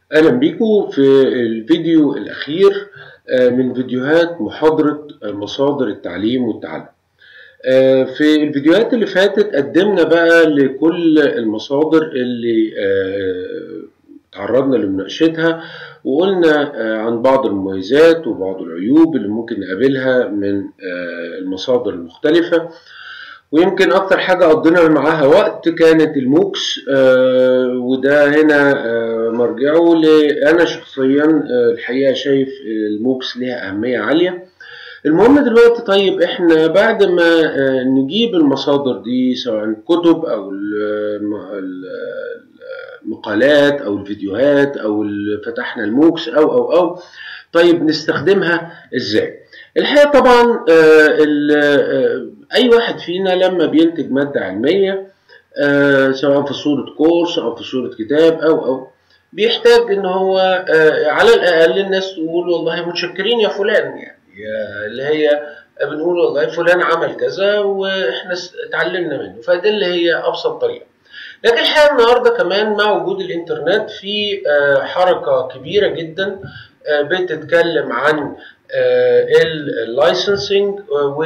أهلا بيكم في الفيديو الأخير من فيديوهات محاضرة مصادر التعليم والتعلم في الفيديوهات اللي فاتت قدمنا بقى لكل المصادر اللي تعرضنا لمناقشتها وقلنا عن بعض المميزات وبعض العيوب اللي ممكن نقابلها من المصادر المختلفة ويمكن أكتر حاجة قضينا معاها وقت كانت الموكس آه وده هنا آه مرجعه لأنا شخصيا آه الحقيقة شايف الموكس ليها أهمية عالية المهم دلوقتي طيب احنا بعد ما آه نجيب المصادر دي سواء كتب أو المقالات أو الفيديوهات أو فتحنا الموكس أو أو أو طيب نستخدمها ازاي؟ الحقيقة طبعا آه اي واحد فينا لما بينتج ماده علميه آه سواء في صوره كورس او في صوره كتاب او او بيحتاج ان هو آه على الاقل الناس تقول والله متشكرين يا فلان يعني اللي هي بنقول والله فلان عمل كذا واحنا اتعلمنا منه فدي اللي هي ابسط طريقه لكن الحقيقه النهارده كمان مع وجود الانترنت في آه حركه كبيره جدا بتتكلم عن اللايسنسنج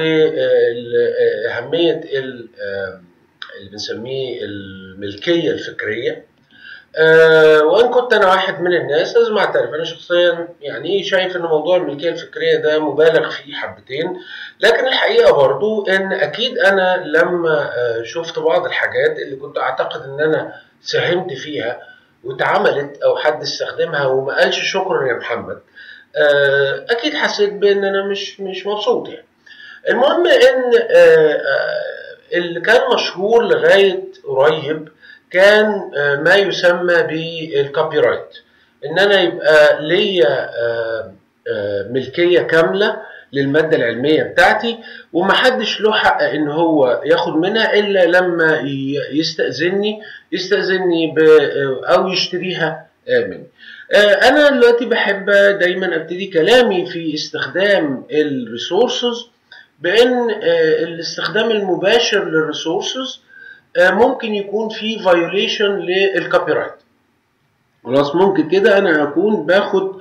واهميه اللي بنسميه الملكيه الفكريه وان كنت انا واحد من الناس لازم اعترف انا شخصيا يعني شايف ان موضوع الملكيه الفكريه ده مبالغ فيه حبتين لكن الحقيقه برضو ان اكيد انا لما شفت بعض الحاجات اللي كنت اعتقد ان انا ساهمت فيها واتعملت او حد استخدمها وما قالش شكرا يا محمد اكيد حسيت بان انا مش مش مبسوط يعني المهم ان اللي كان مشهور لغايه قريب كان ما يسمى بالكوبي رايت ان انا يبقى ليا ملكيه كامله للماده العلميه بتاعتي ومحدش له حق ان هو ياخد منها الا لما يستاذني يستاذني او يشتريها مني انا دلوقتي بحب دايما ابتدي كلامي في استخدام الريسورسز بان الاستخدام المباشر للريسورسز ممكن يكون في فايوليشن للكوبي رايت خلاص ممكن كده انا اكون باخد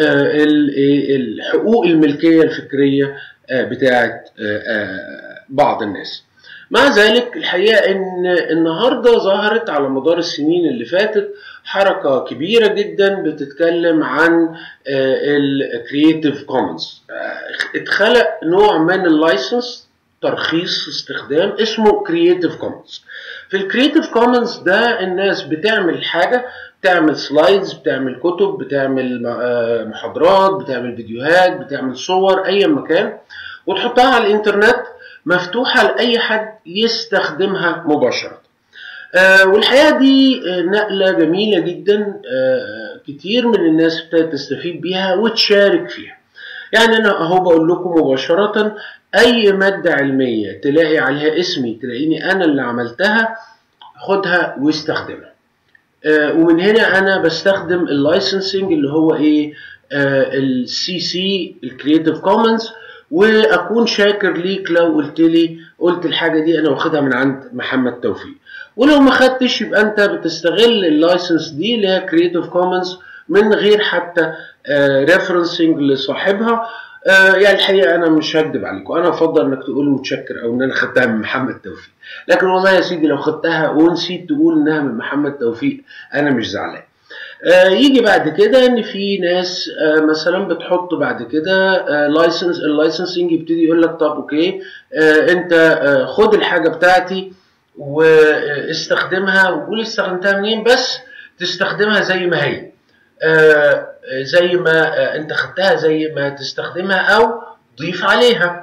الحقوق الملكيه الفكريه بتاعه بعض الناس مع ذلك الحقيقه ان النهارده ظهرت على مدار السنين اللي فاتت حركه كبيره جدا بتتكلم عن الكرييتيف كومنز اتخلق نوع من اللايسنس ترخيص استخدام اسمه كرييتيف كومنز في الكرييتيف كومنز ده الناس بتعمل حاجه بتعمل سلايدز بتعمل كتب بتعمل محاضرات بتعمل فيديوهات بتعمل صور ايا مكان وتحطها على الانترنت مفتوحة لأي حد يستخدمها مباشرة آه والحقيقة دي آه نقلة جميلة جدا آه كتير من الناس ابتدت تستفيد بيها وتشارك فيها يعني أنا أهو بقول لكم مباشرة أي مادة علمية تلاقي عليها اسمي تلاقيني أنا اللي عملتها خدها واستخدمها ومن هنا أنا بستخدم اللايسنسنج اللي هو إيه السي سي الكرييتيف كومنز واكون شاكر ليك لو قلت لي قلت الحاجه دي انا واخدها من عند محمد توفيق ولو ما خدتش يبقى انت بتستغل اللايسنس دي اللي هي كرييتيف كومنز من غير حتى ريفرنسنج uh, لصاحبها uh, يعني الحقيقه انا مش هكدب عليكم انا افضل انك تقول متشكر او ان انا خدتها من محمد توفيق لكن والله يا سيدي لو خدتها ونسيت تقول انها من محمد توفيق انا مش زعلان آه يجي بعد كده ان في ناس آه مثلا بتحط بعد كده آه لايسنس اللايسنسنج يبتدي يقول لك طب اوكي انت خد الحاجه بتاعتي واستخدمها وقول استخدمتها منين بس تستخدمها زي ما هي زي ما انت خدتها زي ما تستخدمها او ضيف عليها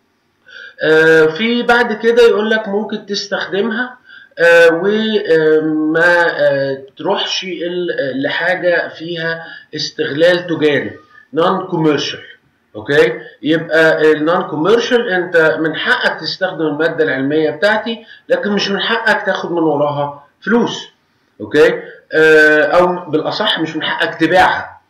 في بعد كده يقول لك ممكن تستخدمها آه وما آه تروحش لحاجة فيها استغلال تجاري نون كوميرشال اوكي يبقى النون كوميرشال انت من حقك تستخدم المادة العلمية بتاعتي لكن مش من حقك تاخد من وراها فلوس اوكي آه او بالاصح مش من حقك تبيعها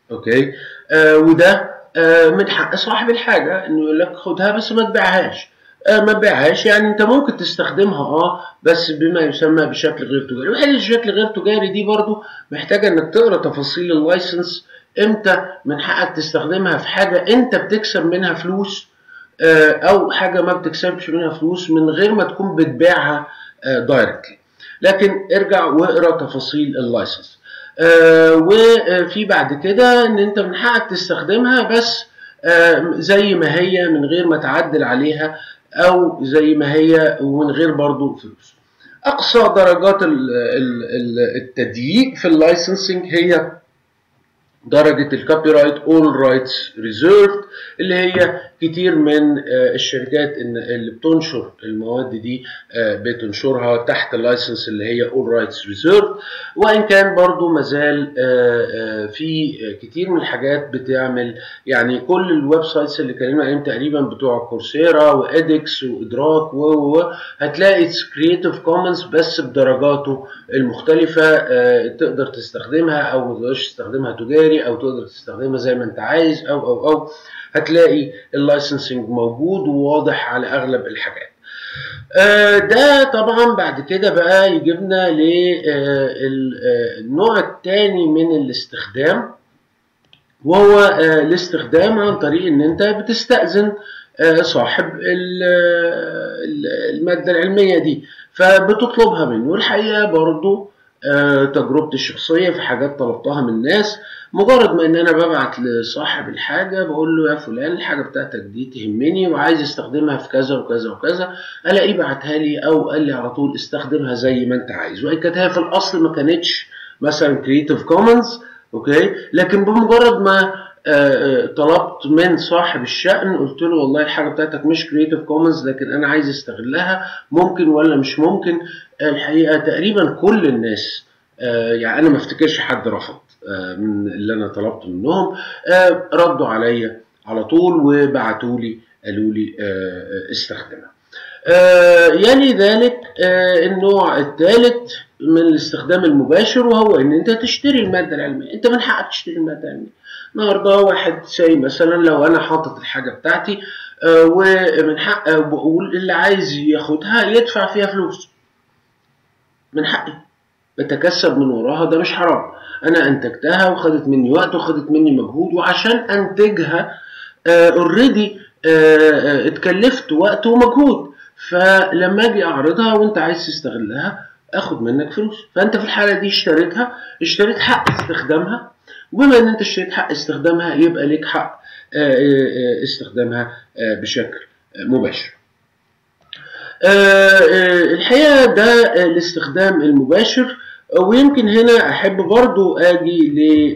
اوكي وده من حق صاحب الحاجة انه يقول لك خدها بس ما تبيعهاش ما تبيعهاش يعني انت ممكن تستخدمها اه بس بما يسمى بشكل غير تجاري وحته الشكل غير تجاري دي برضو محتاجه انك تقرا تفاصيل اللايسنس امتى من حقك تستخدمها في حاجه انت بتكسب منها فلوس او حاجه ما بتكسبش منها فلوس من غير ما تكون بتبيعها دايركتلي لكن ارجع واقرا تفاصيل اللايسنس وفي بعد كده ان انت من حقك تستخدمها بس زي ما هي من غير ما تعدل عليها او زي ما هي ومن غير برضو فلوس اقصى درجات التضييق في اللايسنسنج هي درجة الكوبي رايت اول رايتس ريزيرفد اللي هي كتير من الشركات اللي بتنشر المواد دي بتنشرها تحت اللايسنس اللي هي اول رايتس ريزيرفد وان كان برضو مازال في كتير من الحاجات بتعمل يعني كل الويب سايتس اللي اتكلمنا عليهم تقريبا بتوع كورسيرا وادكس وادراك و هتلاقي كرييتيف كومنز بس بدرجاته المختلفة تقدر تستخدمها او ما تقدرش تستخدمها تجاري او تقدر تستخدمها زي ما انت عايز او او او هتلاقي اللايسنسنج موجود وواضح على اغلب الحاجات ده طبعا بعد كده بقى يجيبنا للنوع الثاني من الاستخدام وهو الاستخدام عن طريق ان انت بتستأذن صاحب المادة العلمية دي فبتطلبها منه الحقيقة برضو تجربتي الشخصية في حاجات طلبتها من ناس مجرد ما ان انا ببعت لصاحب الحاجة بقول له يا فلان الحاجة بتاعتك دي تهمني وعايز استخدمها في كذا وكذا وكذا الاقيه بعتها لي او قال لي على طول استخدمها زي ما انت عايز وان كانت هي في الاصل ما كانتش مثلا كريتيف كومنز اوكي لكن بمجرد ما طلبت من صاحب الشأن قلت له والله الحاجة بتاعتك مش كريتيف كومنز لكن أنا عايز استغلها ممكن ولا مش ممكن الحقيقة تقريبا كل الناس يعني أنا ما افتكرش حد رفض من اللي أنا طلبت منهم ردوا عليا على طول وبعتوا لي قالوا لي استخدمها يلي ذلك النوع الثالث من الاستخدام المباشر وهو ان انت تشتري الماده العلميه انت من حقك تشتري الماده العلميه النهارده واحد زي مثلا لو انا حاطط الحاجه بتاعتي ومن حق بقول اللي عايز ياخدها يدفع فيها فلوس من حقي بتكسب من وراها ده مش حرام انا انتجتها وخدت مني وقت وخدت مني مجهود وعشان انتجها اوريدي اتكلفت وقت ومجهود فلما اجي اعرضها وانت عايز تستغلها اخد منك فلوس فانت في الحاله دي اشتريتها اشتريت حق استخدامها وبما ان انت اشتريت حق استخدامها يبقى ليك حق استخدامها بشكل مباشر الحقيقه ده الاستخدام المباشر ويمكن هنا احب برضو اجي ل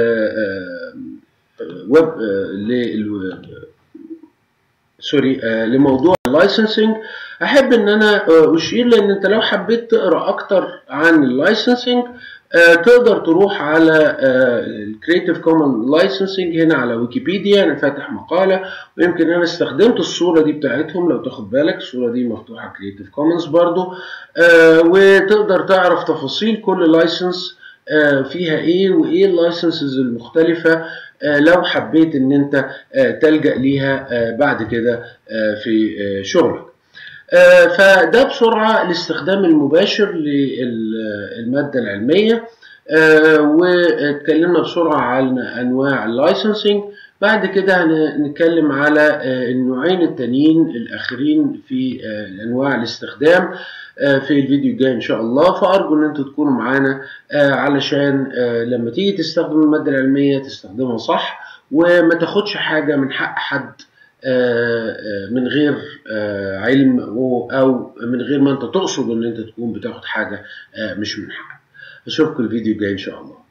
ويب ل سوري لموضوع اللايسنسنج احب ان انا اشير لان انت لو حبيت تقرا اكتر عن اللايسنسنج تقدر تروح على الكريتيف كومن لايسنسنج هنا على ويكيبيديا انا فاتح مقاله ويمكن انا استخدمت الصوره دي بتاعتهم لو تاخد بالك الصوره دي مفتوحه كريتيف كومنز برضو وتقدر تعرف تفاصيل كل لايسنس فيها ايه وايه اللايسنسز المختلفه لو حبيت ان انت تلجا ليها بعد كده في شغلك فده بسرعة الاستخدام المباشر للمادة العلمية واتكلمنا بسرعة عن أنواع اللايسنسنج بعد كده هنتكلم على النوعين التانيين الأخرين في أنواع الاستخدام في الفيديو الجاي إن شاء الله فأرجو إن أنتوا تكونوا معانا علشان لما تيجي تستخدم المادة العلمية تستخدمها صح وما تاخدش حاجة من حق حد من غير علم او من غير ما انت تقصد ان انت تكون بتاخد حاجه مش من حقك اشوفكم الفيديو الجاي ان شاء الله